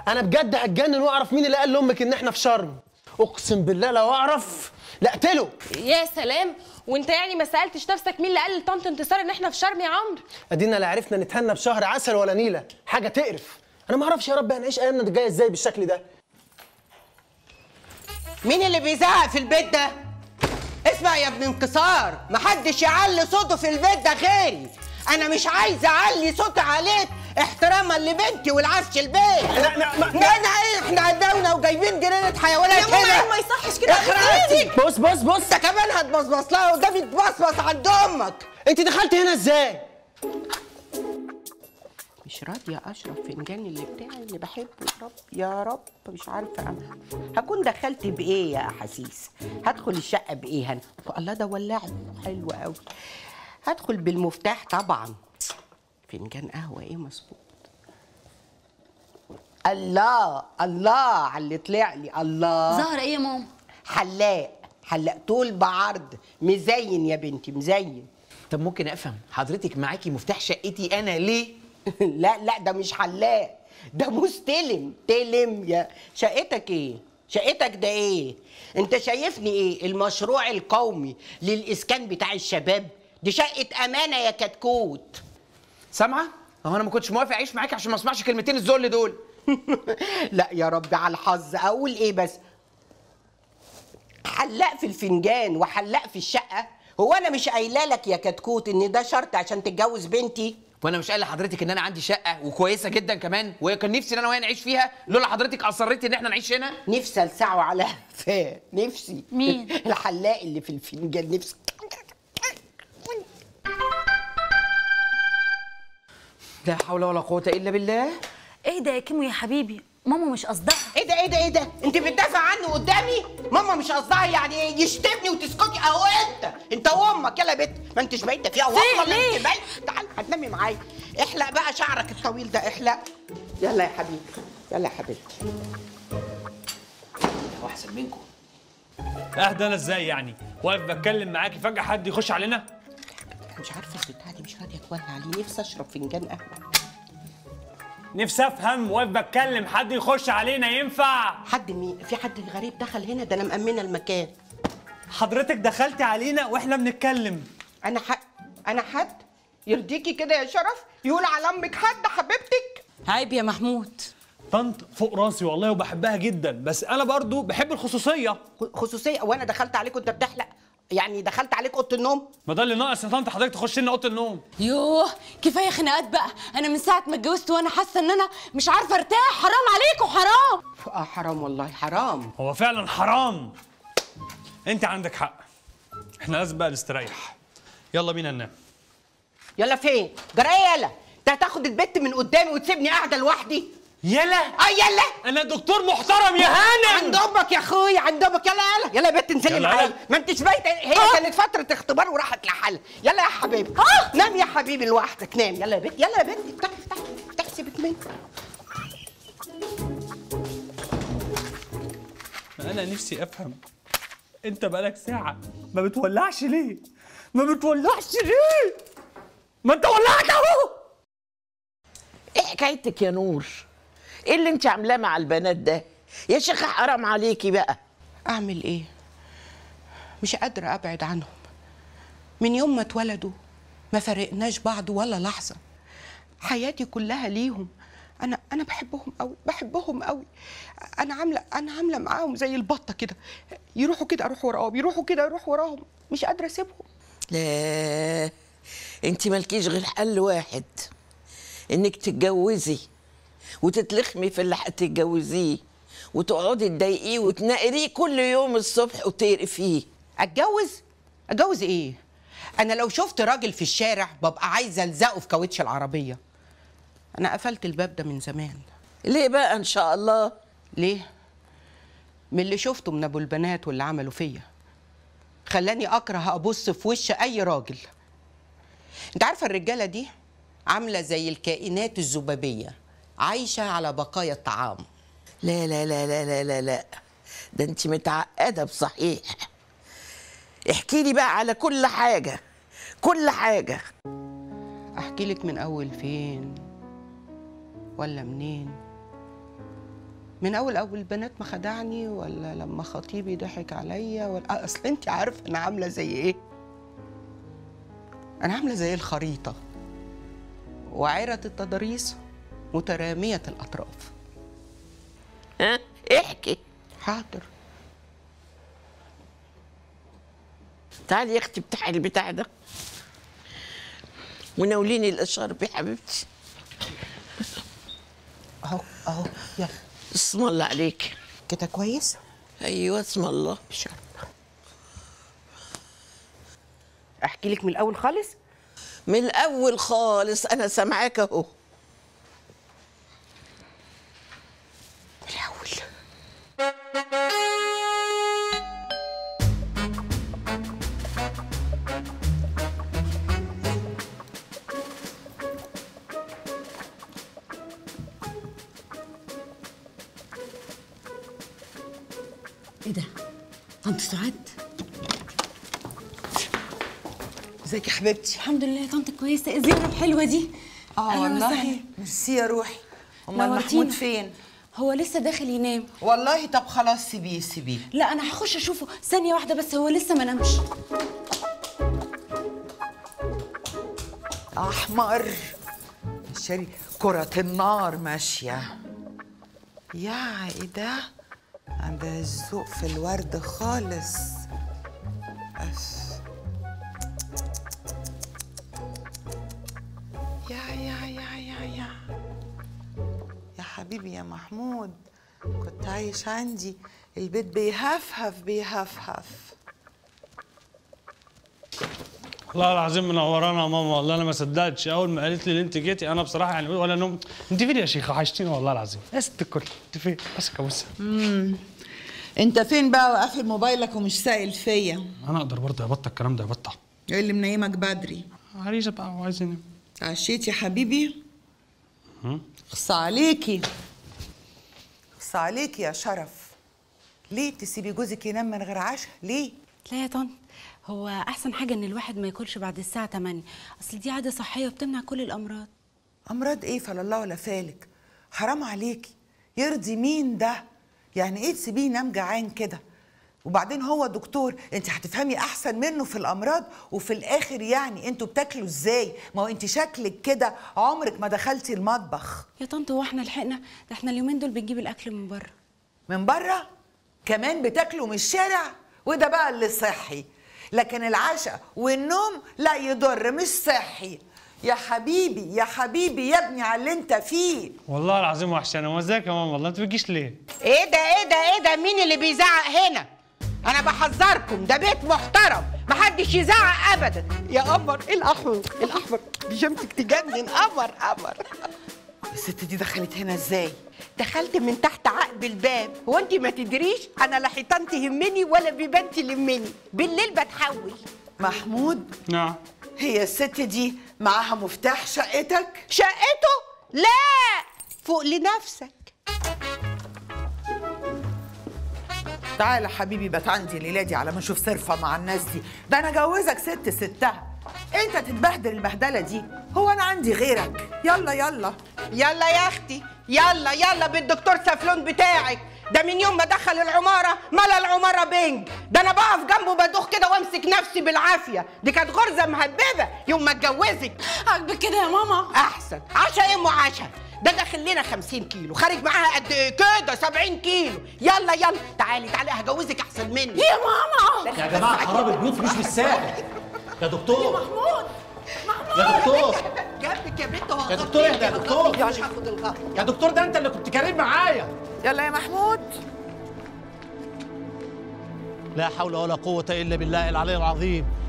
انا بجد هتجنن واعرف مين اللي قال لامك ان احنا في شرم اقسم بالله لو اعرف لا اقتله يا سلام وانت يعني ما سالتش نفسك مين اللي قال لطنط انتصار ان احنا في شرم يا عمرو ادينا لا عرفنا نتهنى بشهر عسل ولا نيله حاجه تقرف انا ما اعرفش يا رب هنعيش ايامنا الجايه ازاي بالشكل ده مين اللي بيزعق في البيت ده؟ اسمع يا ابن انكسار محدش يعلي صوته في البيت ده غيري انا مش عايزه اعلي صوتي عليك احتراما لبنتي والعفش البيت لا لا ما لا انا ايه احنا عداونا وجايبين جنينه حيوانات يا ماما هنا ما يصحش كده اخرسي بص بص بص انت كمان هتبصبص لها وده بيتبصبص عند امك انت دخلت هنا ازاي مش راضية أشرب فنجان اللي بتاعي اللي بحبه يا رب يا رب مش عارفة أنا هكون دخلت بإيه يا أحاسيس هدخل الشقة بإيه أنا الله ده ولعت حلو قوي هدخل بالمفتاح طبعا فنجان قهوة إيه مظبوط الله الله على اللي طلع لي الله زهرة ايه يا ماما حلاق حلاق طول بعرض مزين يا بنتي مزين طب ممكن افهم حضرتك معاكي مفتاح شقتي انا ليه لا لا ده مش حلاق ده مستلم تلم يا شقتك ايه شقتك ده ايه انت شايفني ايه المشروع القومي للاسكان بتاع الشباب دي شقه امانه يا كتكوت سامعه هو انا ما كنتش موافق اعيش معاكي عشان ما اسمعش كلمتين الذل دول لا يا رب على الحظ اقول ايه بس حلاق في الفنجان وحلاق في الشقه هو انا مش قايله لك يا كتكوت ان ده شرط عشان تتجوز بنتي وانا مش قايل لحضرتك ان انا عندي شقه وكويسه جدا كمان وكان نفسي ان انا وهي نعيش فيها لولا حضرتك اصريتي ان احنا نعيش هنا نفسي السعه على قفاه نفسي مين؟ الحلاق اللي في الفنجان نفسي لا حول ولا قوه الا بالله ايه ده يا كيمو يا حبيبي ماما مش قصدها ايه ده ايه ده ايه ده انت بتدافع عنه قدامي ماما مش قصدها يعني ايه يشتمني وتسكتي اهو انت انت وامك يلا يا بت ما انتش بايته فيها والله ما ليه؟ انت بايته تعال هتنامي معايا احلق بقى شعرك الطويل ده احلق يلا يا حبيبي يلا يا حبيبتي هو احسن منكم اهدى انا ازاي يعني واقف بتكلم معاكي فجاه حد يخش علينا أنا مش عارفه البتاعه دي مش راضيه تولع عليه نفسي اشرب فنجان قهوه نفسي افهم واقف بتكلم حد يخش علينا ينفع حد مين في حد غريب دخل هنا ده انا مأمنه المكان حضرتك دخلتي علينا واحنا بنتكلم انا حد انا حد يرضيكي كده يا شرف يقول على امك حد حبيبتك عيب يا محمود طنط فوق راسي والله وبحبها جدا بس انا برضو بحب الخصوصيه خصوصيه وانا دخلت عليك وانت بتحلق يعني دخلت عليك اوضه النوم ما ده اللي ناقص يا طنط حضرتك تخش لنا اوضه النوم يوه كفايه خناقات بقى انا من ساعه ما اتجوزت وانا حاسه ان انا مش عارفه ارتاح حرام عليكم حرام اه حرام والله حرام هو فعلا حرام انت عندك حق احنا لازم بقى نستريح يلا بينا ننام يلا فين جرى ايه يلا انت هتاخد البت من قدامي وتسيبني قاعده لوحدي يلا اه يلا انا دكتور محترم يا هانم عند امك يا اخويا عند امك يلا يلا يلا يا بت انزلي يلا معايا يلا. ما انتش بايته هي كانت فتره اختبار وراحت لحالها يلا يا حبيبي نام يا حبيبي لوحدك نام يلا يا بت يلا يا بت افتحي افتحي افتحي سيبك مني انا نفسي افهم انت بقالك ساعه ما بتولعش ليه ما بتولعش ليه ما انت ولعت اهو ايه حكايتك يا نور ايه اللي انت عاملاه مع البنات ده يا شيخه حرام عليكي بقى اعمل ايه مش قادره ابعد عنهم من يوم ما اتولدوا ما فرقناش بعض ولا لحظه حياتي كلها ليهم انا انا بحبهم قوي بحبهم قوي انا عامله انا عامله معاهم زي البطه كده يروحوا كده اروح وراهم يروحوا كده اروح وراهم مش قادره اسيبهم لا انت مالكيش غير حل واحد انك تتجوزي وتتلخمي في اللي هتتجوزيه وتقعدي تضايقيه وتنقريه كل يوم الصبح وتقرفيه اتجوز اتجوز ايه انا لو شفت راجل في الشارع ببقى عايزه الزقه في كاوتش العربيه انا قفلت الباب ده من زمان ليه بقى ان شاء الله ليه من اللي شفته من ابو البنات واللي عملوا فيا خلاني اكره ابص في وش اي راجل انت عارفه الرجاله دي عامله زي الكائنات الذبابيه عايشه على بقايا الطعام لا لا لا لا لا لا لا ده انت متعقده بصحيح احكي لي بقى على كل حاجه كل حاجه احكي لك من اول فين ولا منين من اول اول البنات ما خدعني ولا لما خطيبي ضحك عليا ولا آه، اصل انت عارفه انا عامله زي ايه انا عامله زي الخريطه وعرة التضاريس متراميه الاطراف ها احكي حاضر تعالي يا اختي افتحي البتاع ده وناوليني الاشارب يا حبيبتي اهو اهو يلا اسم الله عليك كده كويس ايوه اسم الله شرب احكي لك من الاول خالص من الاول خالص انا سامعاك اهو من الاول ايه ده طنط سعاد ازيك يا حبيبتي الحمد لله يا طنط كويسه ايه الزياره الحلوه دي اه أهلاً والله وسهلاً. ميرسي يا روحي امال نورتينا. محمود فين هو لسه داخل ينام والله طب خلاص سيبيه سيبيه لا انا هخش اشوفه ثانيه واحده بس هو لسه ما نامش احمر شاري كرة النار ماشية يا ايه ده عندها الذوق في الورد خالص أس. يا يا يا يا يا يا حبيبي يا محمود كنت عايش عندي البيت بيهفهف بيهفهف والله العظيم منورانا يا ماما والله انا ما صدقتش اول ما قالت لي اللي انت جيتي انا بصراحه يعني ولا نوم انت فين يا شيخه وحشتيني والله العظيم يا ست الكل انت فين ماسكه كابوسه انت فين بقى وقافل موبايلك ومش سائل فيا انا اقدر برضه ابطل الكلام ده ابطل ايه اللي منيمك بدري عريسه بقى وعايز ينام عشيت يا حبيبي خص عليكي خص عليكي يا شرف ليه تسيبي جوزك ينام من غير عشاء ليه لا يا طنط هو احسن حاجه ان الواحد ما ياكلش بعد الساعه 8 اصل دي عاده صحيه وبتمنع كل الامراض امراض ايه فلا الله ولا فالك حرام عليكي يرضي مين ده يعني ايه تسيبيه ينام جعان كده وبعدين هو دكتور انت هتفهمي احسن منه في الامراض وفي الاخر يعني انتوا بتاكلوا ازاي ما هو انت شكلك كده عمرك ما دخلتي المطبخ يا طنط هو احنا لحقنا ده احنا اليومين دول بنجيب الاكل من بره من بره كمان بتاكلوا من الشارع وده بقى اللي صحي لكن العشاء والنوم لا يضر مش صحي يا حبيبي يا حبيبي يا ابني على اللي انت فيه والله العظيم وحشانه وازيك يا ماما والله انت بتجيش ليه ايه ده ايه ده ايه ده مين اللي بيزعق هنا انا بحذركم ده بيت محترم محدش يزعق ابدا يا قمر ايه الاحمر الاحمر بيجامتك تجنن قمر قمر الست دي دخلت هنا ازاي دخلت من تحت عقب الباب هو انت ما تدريش انا لا حيطان تهمني ولا بيبان تلمني بالليل بتحول محمود نعم هي الست دي معاها مفتاح شقتك شقته لا فوق لنفسك تعالى حبيبي بات عندي الليله دي على ما اشوف صرفه مع الناس دي ده انا جوزك ست ستها انت تتبهدل البهدله دي هو انا عندي غيرك يلا يلا يلا يا اختي يلا يلا بالدكتور سفلون بتاعك ده من يوم ما دخل العماره ملا العماره بنج ده انا بقف جنبه بدوخ كده وامسك نفسي بالعافيه دي كانت غرزه مهببه يوم ما اتجوزك عاجبك كده يا ماما احسن عشا ايه ام عشا ده داخل لنا 50 كيلو خارج معاها قد ايه كده 70 كيلو يلا يلا تعالي تعالي هجوزك احسن مني يا ماما يا جماعه خراب البيوت مش بالساهل يا دكتور محمود يا دكتور جنبك يا بنت هو يا دكتور اهدى يا دكتور. مش هاخد الغلط يا دكتور ده انت اللي كنت كريم معايا يلا يا محمود لا حول ولا قوه الا بالله العلي العظيم